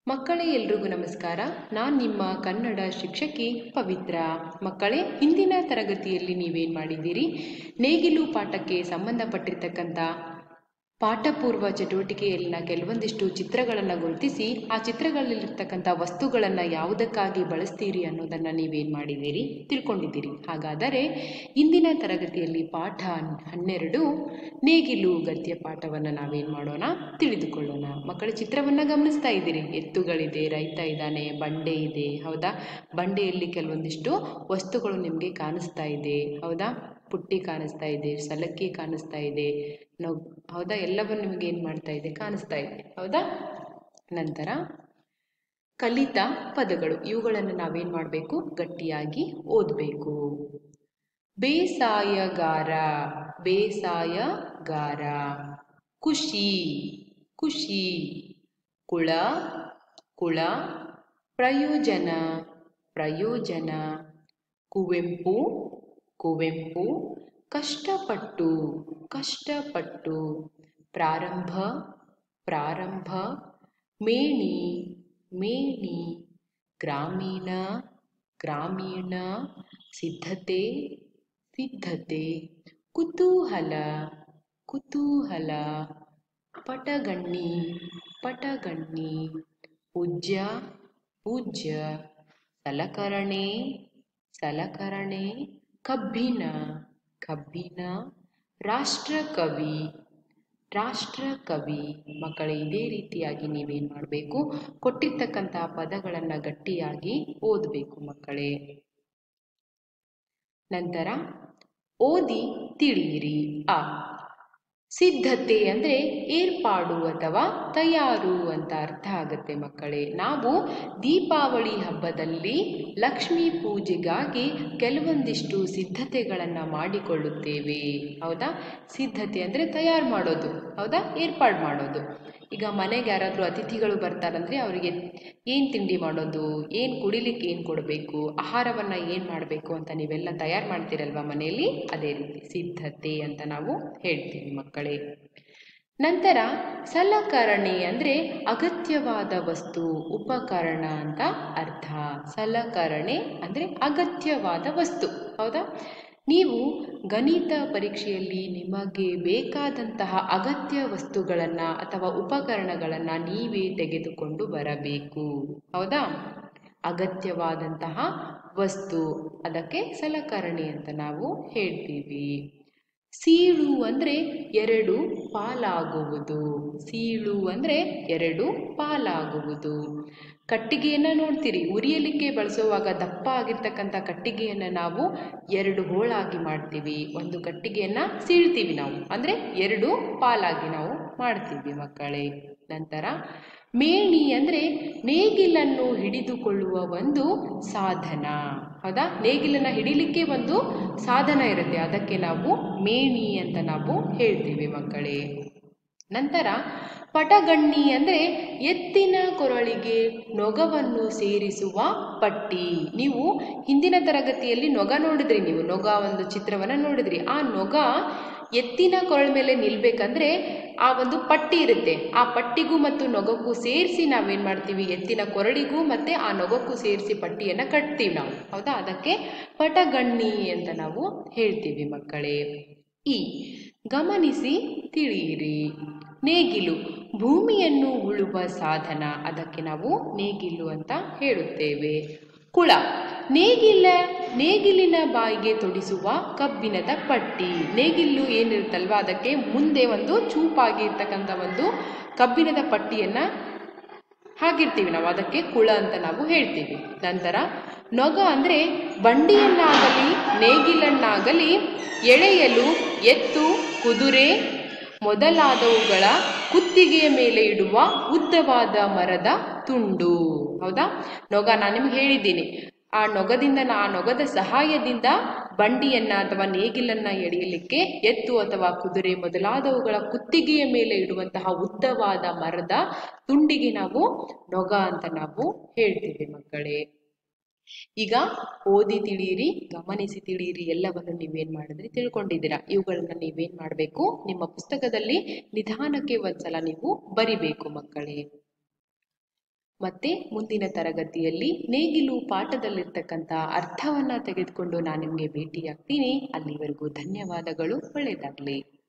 ಮಕ್ಕಳೇ ಎಲ್ರಿಗೂ ನಮಸ್ಕಾರ ನಾನು ನಿಮ್ಮ ಕನ್ನಡ ಶಿಕ್ಷಕಿ ಪವಿತ್ರ ಮಕ್ಕಳೇ ಹಿಂದಿನ ತರಗತಿಯಲ್ಲಿ ನೀವೇನು ಮಾಡಿದ್ದೀರಿ ನೇಗಿಲು ಪಾಠಕ್ಕೆ ಸಂಬಂಧಪಟ್ಟಿರ್ತಕ್ಕಂಥ ಪಾಠಪೂರ್ವ ಚಟುವಟಿಕೆಯಲ್ಲಿನ ಕೆಲವೊಂದಿಷ್ಟು ಚಿತ್ರಗಳನ್ನು ಗುರುತಿಸಿ ಆ ಚಿತ್ರಗಳಲ್ಲಿರ್ತಕ್ಕಂಥ ವಸ್ತುಗಳನ್ನು ಯಾವುದಕ್ಕಾಗಿ ಬಳಸ್ತೀರಿ ಅನ್ನೋದನ್ನು ನೀವೇನು ಮಾಡಿದ್ದೀರಿ ತಿಳ್ಕೊಂಡಿದ್ದೀರಿ ಹಾಗಾದರೆ ಇಂದಿನ ತರಗತಿಯಲ್ಲಿ ಪಾಠ ಹನ್ನೆರಡು ನೇಗಿಲು ಗದ್ಯ ಪಾಠವನ್ನು ನಾವೇನು ಮಾಡೋಣ ತಿಳಿದುಕೊಳ್ಳೋಣ ಮಕ್ಕಳ ಚಿತ್ರವನ್ನು ಗಮನಿಸ್ತಾ ಇದ್ದೀರಿ ಎತ್ತುಗಳಿದೆ ರೈತ ಇದ್ದಾನೆ ಬಂಡೆ ಇದೆ ಹೌದಾ ಬಂಡೆಯಲ್ಲಿ ಕೆಲವೊಂದಿಷ್ಟು ವಸ್ತುಗಳು ನಿಮಗೆ ಕಾಣಿಸ್ತಾ ಇದೆ ಹೌದಾ ಪುಟ್ಟಿ ಕಾಣಿಸ್ತಾ ಇದೆ ಸಲಕ್ಕಿ ಕಾಣಿಸ್ತಾ ಇದೆ ನೊ ಹೌದಾ ಎಲ್ಲವನ್ನು ನಿಮಗೆ ಏನು ಮಾಡ್ತಾ ಇದೆ ಕಾಣಿಸ್ತಾ ಇದೆ ಹೌದಾ ನಂತರ ಕಲಿತ ಪದಗಳು ಇವುಗಳನ್ನು ನಾವೇನು ಮಾಡಬೇಕು ಗಟ್ಟಿಯಾಗಿ ಓದಬೇಕು ಬೇಸಾಯಗಾರ ಬೇಸಾಯಗಾರ ಖುಷಿ ಖುಷಿ ಕುಳ ಕುಳ ಪ್ರಯೋಜನ ಪ್ರಯೋಜನ ಕುವೆಂಪು ಕುವೆಂಪು ಕಷ್ಟಪಟ್ಟು ಕಷ್ಟಪಟ್ಟು ಪ್ರಾರಂಭ ಪ್ರಾರಂಭ ಮೇಣಿ ಮೇಣಿ ಗ್ರಾಮೀಣ ಗ್ರಾಮೀಣ ಸಿದ್ಧತೆ ಸಿದ್ಧತೆ ಕುತೂಹಲ ಕುತೂಹಲ ಪಟಗಣ್ಣಿ ಪಟಗಣ್ಣಿ ಪೂಜ್ಯ ಪೂಜ್ಯ ಸಲಕರಣೆ ಸಲಕರಣೆ ಕಬ್ಬಿನ ಕಬ್ಬಿನ ರಾಷ್ಟ್ರಕವಿ ರಾಷ್ಟ್ರಕವಿ ಮಕ್ಕಳೇ ಇದೇ ರೀತಿಯಾಗಿ ನೀವೇನು ಮಾಡಬೇಕು ಕೊಟ್ಟಿರ್ತಕ್ಕಂಥ ಪದಗಳನ್ನು ಗಟ್ಟಿಯಾಗಿ ಓದಬೇಕು ಮಕ್ಕಳೇ ನಂತರ ಓದಿ ತಿಳಿಯಿರಿ ಆ ಸಿದ್ಧತೆ ಅಂದರೆ ಏರ್ಪಾಡು ಅಥವಾ ತಯಾರು ಅಂತ ಅರ್ಥ ಆಗುತ್ತೆ ಮಕ್ಕಳೇ ನಾವು ದೀಪಾವಳಿ ಹಬ್ಬದಲ್ಲಿ ಲಕ್ಷ್ಮೀ ಪೂಜೆಗಾಗಿ ಕೆಲವೊಂದಿಷ್ಟು ಸಿದ್ಧತೆಗಳನ್ನು ಮಾಡಿಕೊಳ್ಳುತ್ತೇವೆ ಹೌದಾ ಸಿದ್ಧತೆ ಅಂದರೆ ತಯಾರು ಮಾಡೋದು ಹೌದಾ ಏರ್ಪಾಡು ಮಾಡೋದು ಈಗ ಮನೆಗೆ ಯಾರಾದರೂ ಅತಿಥಿಗಳು ಬರ್ತಾರಂದರೆ ಅವರಿಗೆ ಏನು ತಿಂಡಿ ಮಾಡೋದು ಏನು ಕುಡಿಲಿಕ್ಕೆ ಏನು ಕೊಡಬೇಕು ಆಹಾರವನ್ನು ಏನು ಮಾಡಬೇಕು ಅಂತ ನೀವೆಲ್ಲ ತಯಾರು ಮಾಡ್ತೀರಲ್ವ ಮನೆಯಲ್ಲಿ ಅದೇ ರೀತಿ ಸಿದ್ಧತೆ ಅಂತ ನಾವು ಹೇಳ್ತೀವಿ ಮಕ್ಕಳೇ ನಂತರ ಸಲಕರಣೆ ಅಂದರೆ ಅಗತ್ಯವಾದ ವಸ್ತು ಉಪಕರಣ ಅಂತ ಅರ್ಥ ಸಲಕರಣೆ ಅಂದರೆ ಅಗತ್ಯವಾದ ವಸ್ತು ಹೌದಾ ನೀವು ಗಣಿತ ಪರೀಕ್ಷೆಯಲ್ಲಿ ನಿಮಗೆ ಬೇಕಾದಂತಹ ಅಗತ್ಯ ವಸ್ತುಗಳನ್ನು ಅಥವಾ ಉಪಕರಣಗಳನ್ನು ನೀವೇ ತೆಗೆದುಕೊಂಡು ಬರಬೇಕು ಹೌದಾ ಅಗತ್ಯವಾದಂತಹ ವಸ್ತು ಅದಕ್ಕೆ ಸಲಕರಣೆ ಅಂತ ನಾವು ಹೇಳ್ತೀವಿ ಸೀಳು ಅಂದರೆ ಎರಡು ಪಾಲಾಗುವುದು ಸೀಳು ಅಂದರೆ ಎರಡು ಪಾಲಾಗುವುದು ಕಟ್ಟಿಗೆಯನ್ನು ನೋಡ್ತೀರಿ ಉರಿಯಲಿಕ್ಕೆ ಬಳಸುವಾಗ ದಪ್ಪ ಆಗಿರ್ತಕ್ಕಂಥ ಕಟ್ಟಿಗೆಯನ್ನು ನಾವು ಎರಡು ಹೋಳಾಗಿ ಮಾಡ್ತೀವಿ ಒಂದು ಕಟ್ಟಿಗೆಯನ್ನು ಸೀಳ್ತೀವಿ ನಾವು ಅಂದರೆ ಎರಡು ಪಾಲಾಗಿ ನಾವು ಮಾಡ್ತೀವಿ ಮಕ್ಕಳೇ ನಂತರ ಮೇಣಿ ಅಂದರೆ ನೇಗಿಲನ್ನು ಹಿಡಿದುಕೊಳ್ಳುವ ಒಂದು ಸಾಧನ ಹೌದಾ ನೇಗಿಲನ್ನು ಹಿಡಿಲಿಕ್ಕೆ ಒಂದು ಸಾಧನ ಇರುತ್ತೆ ಅದಕ್ಕೆ ನಾವು ಮೇಣಿ ಅಂತ ನಾವು ಹೇಳ್ತೀವಿ ಮಕ್ಕಳೇ ನಂತರ ಪಟಗಣ್ಣಿ ಅಂದರೆ ಎತ್ತಿನ ಕೊರಳಿಗೆ ನೊಗವನ್ನು ಸೇರಿಸುವ ಪಟ್ಟಿ ನೀವು ಹಿಂದಿನ ತರಗತಿಯಲ್ಲಿ ನೊಗ ನೋಡಿದ್ರಿ ನೀವು ನೊಗ ಒಂದು ಚಿತ್ರವನ್ನು ನೋಡಿದ್ರಿ ಆ ನೊಗ ಎತ್ತಿನ ಕೊರಳ ಮೇಲೆ ನಿಲ್ಬೇಕಂದ್ರೆ ಆ ಒಂದು ಪಟ್ಟಿ ಇರುತ್ತೆ ಆ ಪಟ್ಟಿಗೂ ಮತ್ತು ನೊಗಕ್ಕೂ ಸೇರಿಸಿ ನಾವೇನು ಮಾಡ್ತೀವಿ ಎತ್ತಿನ ಕೊರಳಿಗೂ ಮತ್ತು ಆ ನೊಗಕ್ಕೂ ಸೇರಿಸಿ ಪಟ್ಟಿಯನ್ನು ಕಟ್ತೀವಿ ನಾವು ಹೌದಾ ಅದಕ್ಕೆ ಪಟಗಣ್ಣಿ ಅಂತ ನಾವು ಹೇಳ್ತೀವಿ ಮಕ್ಕಳೇ ಈ ಗಮನಿಸಿ ತಿಳಿಯಿರಿ ನೇಗಿಲು ಭೂಮಿಯನ್ನು ಉಳುವ ಸಾಧನ ಅದಕ್ಕೆ ನಾವು ನೇಗಿಲು ಅಂತ ಹೇಳುತ್ತೇವೆ ಕುಳ ನೇಗಿಲ ನೇಗಿಲಿನ ಬಾಯಿಗೆ ತೊಡಿಸುವ ಕಬ್ಬಿಣದ ಪಟ್ಟಿ ನೇಗಿಲು ಏನಿರುತ್ತಲ್ವ ಅದಕ್ಕೆ ಮುಂದೆ ಒಂದು ಚೂಪಾಗಿರ್ತಕ್ಕಂಥ ಒಂದು ಕಬ್ಬಿಣದ ಪಟ್ಟಿಯನ್ನು ಹಾಕಿರ್ತೀವಿ ನಾವು ಅದಕ್ಕೆ ಕುಳ ಅಂತ ನಾವು ಹೇಳ್ತೀವಿ ನಂತರ ನೊಗ ಅಂದರೆ ಬಂಡಿಯನ್ನಾಗಲಿ ನೇಗಿಲನ್ನಾಗಲಿ ಎಳೆಯಲು ಎತ್ತು ಕುದುರೆ ಮೊದಲಾದವುಗಳ ಕುತ್ತಿಗೆಯ ಮೇಲೆ ಇಡುವ ಉದ್ದವಾದ ಮರದ ತುಂಡು ಹೌದಾ ನೊಗ ನಾನು ನಿಮ್ಗೆ ಹೇಳಿದ್ದೀನಿ ಆ ನೊಗದಿಂದ ಆ ನೊಗದ ಸಹಾಯದಿಂದ ಬಂಡಿಯನ್ನ ಅಥವಾ ನೇಗಿಲನ್ನ ಎಳೆಯಲಿಕ್ಕೆ ಎತ್ತು ಅಥವಾ ಕುದುರೆ ಮೊದಲಾದವುಗಳ ಕುತ್ತಿಗೆಯ ಮೇಲೆ ಇಡುವಂತಹ ಉದ್ದವಾದ ಮರದ ತುಂಡಿಗೆ ನಾವು ನೊಗ ಅಂತ ನಾವು ಹೇಳ್ತೀವಿ ಮಕ್ಕಳೇ ಈಗ ಓದಿ ತಿಳಿಯಿರಿ ಗಮನಿಸಿ ತಿಳಿಯಿರಿ ಎಲ್ಲವನ್ನು ನೀವೇನ್ ಮಾಡಿದ್ರಿ ತಿಳ್ಕೊಂಡಿದ್ದೀರಾ ಇವುಗಳನ್ನ ನೀವೇನ್ ಮಾಡಬೇಕು ನಿಮ್ಮ ಪುಸ್ತಕದಲ್ಲಿ ನಿಧಾನಕ್ಕೆ ಒಂದ್ಸಲ ನೀವು ಬರಿಬೇಕು ಮಕ್ಕಳೇ ಮತ್ತೆ ಮುಂದಿನ ತರಗತಿಯಲ್ಲಿ ನೇಗಿಲು ಪಾಠದಲ್ಲಿರ್ತಕ್ಕಂಥ ಅರ್ಥವನ್ನ ತೆಗೆದುಕೊಂಡು ನಾನು ನಿಮಗೆ ಭೇಟಿಯಾಗ್ತೀನಿ ಅಲ್ಲಿವರೆಗೂ ಧನ್ಯವಾದಗಳು ಒಳ್ಳೆಯದಾಗಲಿ